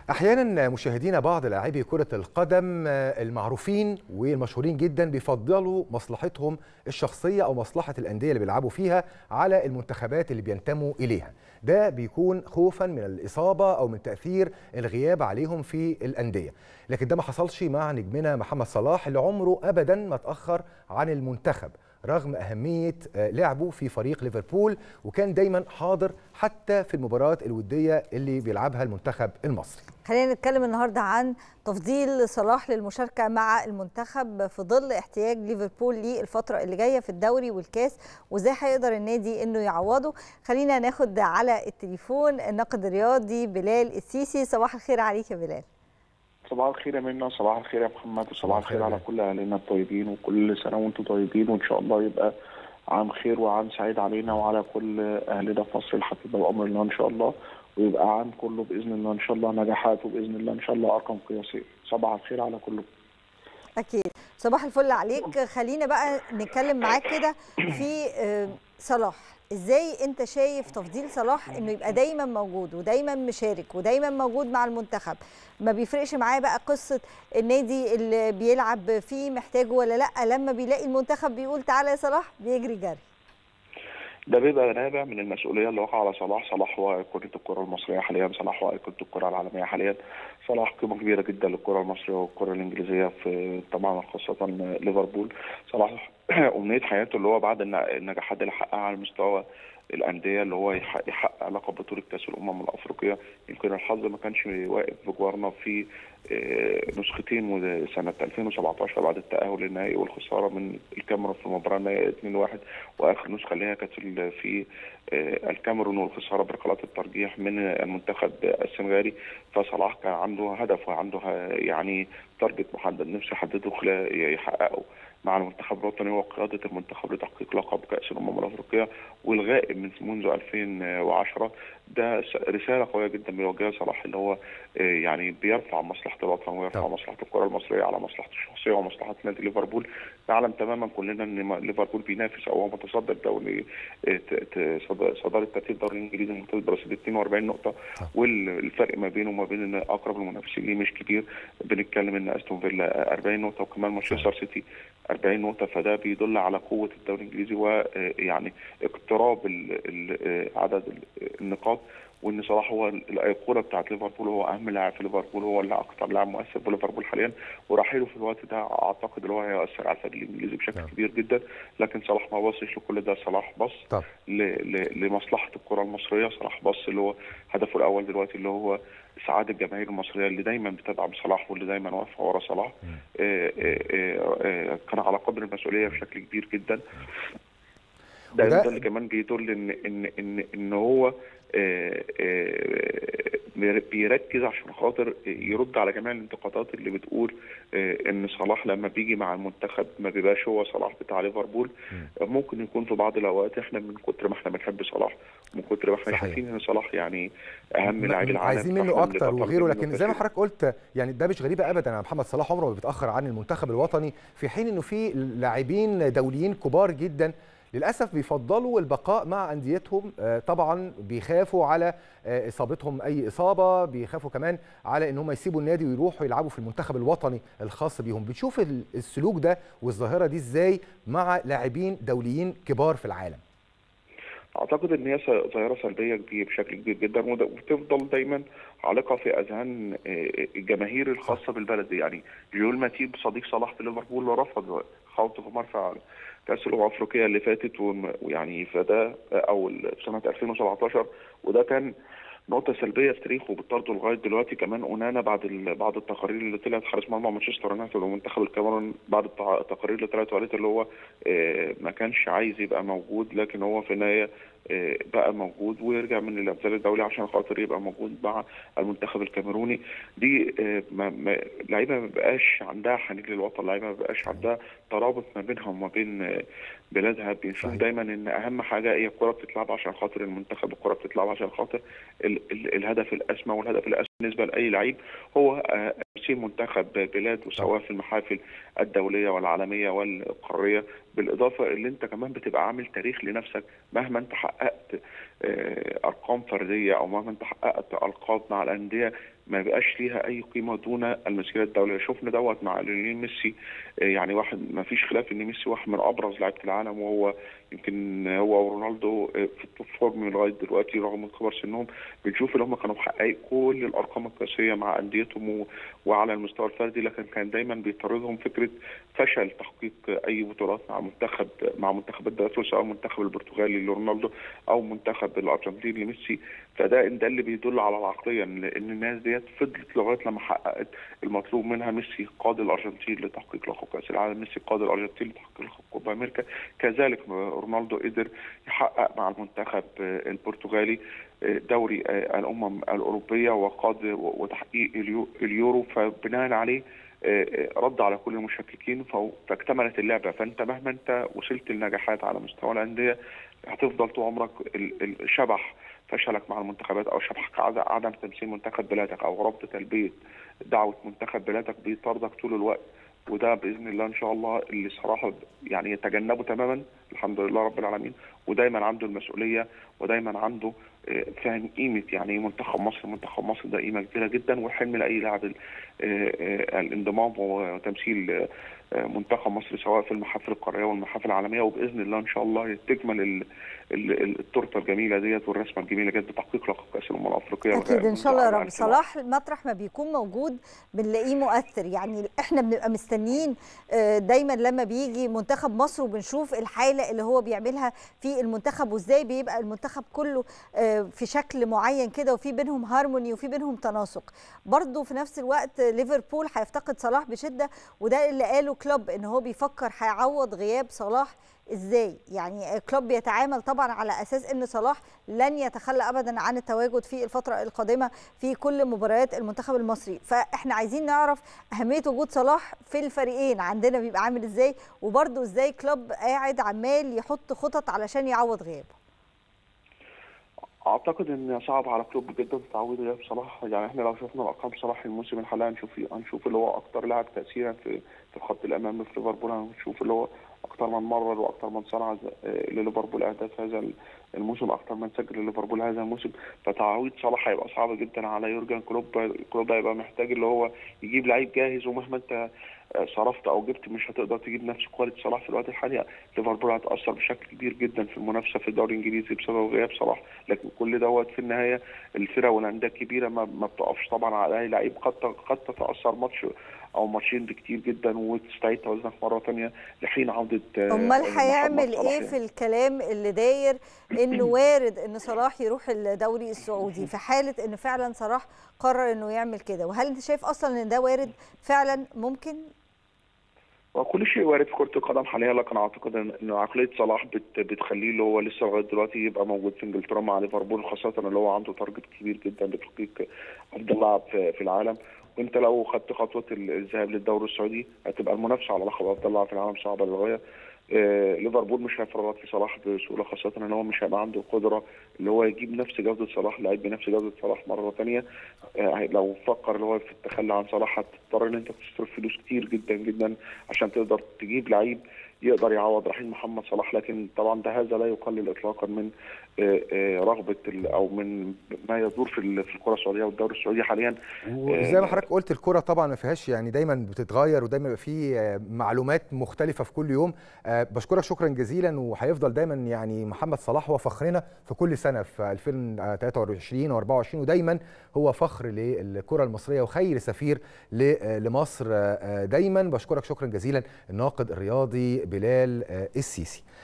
احيانا مشاهدينا بعض لاعبي كره القدم المعروفين والمشهورين جدا بيفضلوا مصلحتهم الشخصيه او مصلحه الانديه اللي بيلعبوا فيها على المنتخبات اللي بينتموا اليها ده بيكون خوفا من الاصابه او من تاثير الغياب عليهم في الانديه لكن ده ما حصلش مع نجمنا محمد صلاح اللي عمره ابدا ما اتاخر عن المنتخب رغم أهمية لعبه في فريق ليفربول وكان دايما حاضر حتى في المباريات الودية اللي بيلعبها المنتخب المصري خلينا نتكلم النهارده عن تفضيل صلاح للمشاركه مع المنتخب في ظل احتياج ليفربول للفتره اللي جايه في الدوري والكاس وازاي هيقدر النادي انه يعوضه خلينا ناخد على التليفون الناقد الرياضي بلال السيسي صباح الخير عليك يا بلال صباح الخير يا منى صباح الخير يا محمد وصباح الخير على كل اهلنا الطيبين وكل سنه وانتم طيبين وان شاء الله يبقى عام خير وعام سعيد علينا وعلى كل اهلنا في مصر الحفيظه بامر الله ان شاء الله ويبقى عام كله باذن الله ان شاء الله نجاحات وباذن الله ان شاء الله ارقام قياسيه صباح الخير على كله اكيد صباح الفل عليك خلينا بقى نتكلم معاك كده في صلاح ازاي انت شايف تفضيل صلاح انه يبقى دايما موجود ودايما مشارك ودايما موجود مع المنتخب ما بيفرقش معاه بقى قصه النادي اللي بيلعب فيه محتاجه ولا لا لما بيلاقي المنتخب بيقول تعالى يا صلاح بيجري جري ده بيبقى نابع من المسؤوليه اللي واقعه على صلاح، صلاح هو ايقونه الكره المصريه حاليا، صلاح هو ايقونه الكره العالميه حاليا، صلاح قيمه كبيره جدا للكره المصريه والكره الانجليزيه في طبعا خاصه ليفربول، صلاح امنيه حياته اللي هو بعد النجاحات اللي حققها على مستوى الانديه اللي هو يحقق لقب بطوله كاس الامم الافريقيه يمكن الحظ ما كانش واقف بجوارنا في نسختين سنه 2017 بعد التاهل النهائي والخساره من الكاميرون في المباراه النهائيه 2-1 واخر نسخه اللي هي كانت في الكاميرون والخساره بركلات الترجيح من المنتخب السنغالي فصلاح كان عنده هدف وعنده يعني تارجت محدد نفسه يحدده خلال يحققه مع المنتخب الوطني هو قياده المنتخب لتحقيق لقب كاس الامم الافريقيه والغائب من منذ 2010 ده رساله قويه جدا بيوجهها صلاح اللي هو يعني بيرفع مصلحه الوطن ويرفع طبعا. مصلحه الكره المصريه على مصلحته الشخصيه ومصلحه نادي ليفربول نعلم تماما كلنا ان ليفربول بينافس او هو متصدر دوري صداره ترتيب الدوري الانجليزي الممتاز برصيد 42 نقطه طبعا. والفرق ما بينه وما بين اقرب المنافسين ليه مش كبير بنتكلم ان استون فيلا 40 نقطه وكمان مانشستر سيتي 40 نقطه فده بيدل على قوه الدوري الانجليزي ويعني اقتراب عدد النقاط وان صلاح هو الايقونه بتاعت ليفربول هو اهم لاعب في ليفربول هو اللي اكثر لاعب مؤثر في ليفربول حاليا ورحيله في الوقت ده اعتقد ان هو هيأثر على الفريق الانجليزي بشكل طب. كبير جدا لكن صلاح ما بصش لكل ده صلاح بص طب. لمصلحه الكره المصريه صلاح بص اللي هو هدفه الاول دلوقتي اللي هو سعاده الجماهير المصريه اللي دايما بتدعم صلاح واللي دايما واقفه ورا صلاح آآ آآ كان على قدر المسؤوليه بشكل كبير جدا ده, ده اللي كمان بيدل ان ان ان ان هو آآ آآ بيركز عشان خاطر يرد على جميع الانتقادات اللي بتقول ان صلاح لما بيجي مع المنتخب ما بيبقاش هو صلاح بتاع ليفربول ممكن يكون في بعض الاوقات احنا من كتر ما احنا بنحب صلاح من كتر ما احنا شايفين ان صلاح يعني اهم لاعب العالم عايزين منه اكتر وغيره لكن زي ما حضرتك قلت يعني ده مش غريبه ابدا على محمد صلاح عمره ما بيتاخر عن المنتخب الوطني في حين انه في لاعبين دوليين كبار جدا للاسف بيفضلوا البقاء مع انديتهم طبعا بيخافوا على اصابتهم اي اصابه بيخافوا كمان على ان هم يسيبوا النادي ويروحوا يلعبوا في المنتخب الوطني الخاص بيهم بتشوف السلوك ده والظاهره دي ازاي مع لاعبين دوليين كبار في العالم اعتقد ان هي ظاهره سلبيه كبير بشكل كبير جدا وتفضل دايما عالقه في اذهان الجماهير الخاصه بالبلد يعني جيول ماتيب صديق صلاح في ليفربول رفض خوض في مرفع كاس الامم الافريقيه اللي فاتت ويعني فده او في سنه 2017 وده كان نقطه سلبيه في تاريخه بالطرد لغايه دلوقتي كمان اونانا بعد بعد التقارير اللي طلعت حارس مرمى مانشستر يونايتد ومنتخب الكاميرون بعد التقارير اللي طلعت وقالت اللي هو ما كانش عايز يبقى موجود لكن هو في النهايه بقى موجود ويرجع من الابذال الدولي عشان خاطر يبقى موجود مع المنتخب الكاميروني دي لعيبه ما بقاش عندها حنين للوطن لعيبه ما بقاش عندها ترابط ما بينها وما بين بلادها بنشوف دايما ان اهم حاجه هي الكره بتتلعب عشان خاطر المنتخب الكره بتتلعب عشان خاطر ال ال الهدف الاسمى والهدف الاسمى بالنسبه لاي لعيب هو تمثيل منتخب بلاده سواء في المحافل الدوليه والعالميه والقاريه بالاضافه اللي انت كمان بتبقى عامل تاريخ لنفسك مهما انت حققت ارقام فرديه او مهما انت حققت القاب مع الانديه ما بقاش ليها اي قيمه دون المسيره الدوليه شفنا دوت مع ليونيل ميسي يعني واحد ما فيش خلاف ان ميسي واحد من ابرز لعيبه العالم وهو يمكن هو ورونالدو في التوب فورم لغايه دلوقتي رغم كبر سنهم بنشوف ان هم كانوا محققين كل الارقام القياسيه مع انديتهم وعلى المستوى الفردي لكن كان دايما بيطاردهم فكره فشل تحقيق اي بطولات مع منتخب مع منتخب الدوري سواء المنتخب البرتغالي لرونالدو او منتخب الارجنتين لميسي فده ده اللي بيدل على العقليه ان الناس ديت فضلت لغايه لما حققت المطلوب منها ميسي قاد الارجنتين لتحقيق لقب كاس العالم ميسي قاد الارجنتين لتحقيق لقب كوبا امريكا كذلك رونالدو قدر يحقق مع المنتخب البرتغالي دوري الامم الاوروبيه وقاد وتحقيق اليورو فبناء عليه رد على كل المشككين فاكتملت اللعبه فانت مهما انت وصلت لنجاحات على مستوى الانديه هتفضل طول عمرك الشبح فشلك مع المنتخبات او شبحك عدم تمثيل منتخب بلادك او ربط تلبيه دعوه منتخب بلادك بيطاردك طول الوقت وده باذن الله ان شاء الله اللي صراحه يعني يتجنبه تماما الحمد لله رب العالمين ودايما عنده المسؤوليه ودايما عنده فاهم قيمه يعني ايه منتخب مصر منتخب مصر ده قيمه كبيره جدا وحلم لاي لاعب الانضمام وتمثيل منتخب مصر سواء في المحافل القاريه والمحافل العالميه وباذن الله ان شاء الله تكمل التورته الجميله ديت والرسمه الجميله جدا بتحقيق لقب كاس الامم الافريقيه اكيد ان شاء الله يا رب صلاح مطرح ما بيكون موجود بنلاقيه مؤثر يعني احنا بنبقى مستنيين دايما لما بيجي منتخب مصر وبنشوف الحاله اللي هو بيعملها في المنتخب وازاي بيبقى المنتخب كله في شكل معين كده وفي بينهم هارموني وفي بينهم تناسق برضه في نفس الوقت ليفربول هيفتقد صلاح بشده وده اللي قاله كلوب ان هو بيفكر هيعوض غياب صلاح ازاي يعني كلوب بيتعامل طبعا على اساس ان صلاح لن يتخلى ابدا عن التواجد في الفتره القادمه في كل مباريات المنتخب المصري فاحنا عايزين نعرف اهميه وجود صلاح في الفريقين عندنا بيبقى عامل ازاي وبرده ازاي كلوب قاعد عمال يحط خطط علشان يعوض غيابه اعتقد ان صعب على كلوب جدا تعويض غياب صلاح يعني احنا لو شفنا ارقام صلاح الموسم الحالي هنشوف هنشوف اللي هو اكتر لاعب تاثيرا في في الخط الامامي في ليفربول هنشوف اللي هو اكتر من مرر واكتر من صنع لليفربول اهداف هذا الموسم اكتر من سجل لليفربول هذا الموسم فتعويض صلاح هيبقى صعب جدا على يورجن كلوب كلوب هيبقى محتاج اللي هو يجيب لعيب جاهز ومهما انت صرفت او جبت مش هتقدر تجيب نفس كواليتي صلاح في الوقت الحالي ليفربول هتاثر بشكل كبير جدا في المنافسه في الدوري الانجليزي بسبب غياب صلاح لكن كل دوت في النهايه الفرق والانديه الكبيره ما, ما بتقفش طبعا على اي لعيب قد قد تتاثر ماتش او ماتشين بكتير جدا وتستعيد توازنك مره ثانيه لحين عوده امال هيعمل ايه في الكلام اللي داير انه وارد ان صلاح يروح الدوري السعودي في حاله ان فعلا صلاح قرر انه يعمل كده وهل انت شايف اصلا ان ده وارد فعلا ممكن وكل شيء وارد في كره القدم حاليا لكن اعتقد ان عقليه صلاح بت بتخليه اللي هو لسه لغايه دلوقتي يبقى موجود في انجلترا مع ليفربول خاصه اللي هو عنده تارجت كبير جدا لتحقيق افضل لاعب في العالم وانت لو خدت خطوه الذهاب للدوري السعودي هتبقى المنافسه على لقب افضل لاعب في العالم صعبه للغايه آه ليفربول مش هيفرط في صلاح بسهوله خاصه ان هو مش هيبقى عنده القدره اللي هو يجيب نفس جوده صلاح لعيب بنفس جوده صلاح مره ثانيه آه لو فكر اللي هو في التخلي عن صلاح هتضطر ان انت تصرف فلوس كتير جدا جدا عشان تقدر تجيب لعيب يقدر يعوض رحيل محمد صلاح لكن طبعا ده هذا لا يقلل اطلاقا من رغبه او من ما يدور في في الكره السعوديه والدوري السعودي حاليا وزي ما حضرتك قلت الكره طبعا ما فيهاش يعني دايما بتتغير ودايما بيبقى في معلومات مختلفه في كل يوم بشكرك شكرا جزيلا وهيفضل دايما يعني محمد صلاح هو فخرنا في كل سنه في 2023 و24 ودايما هو فخر للكره المصريه وخير سفير لمصر دايما بشكرك شكرا جزيلا الناقد الرياضي بلال السيسي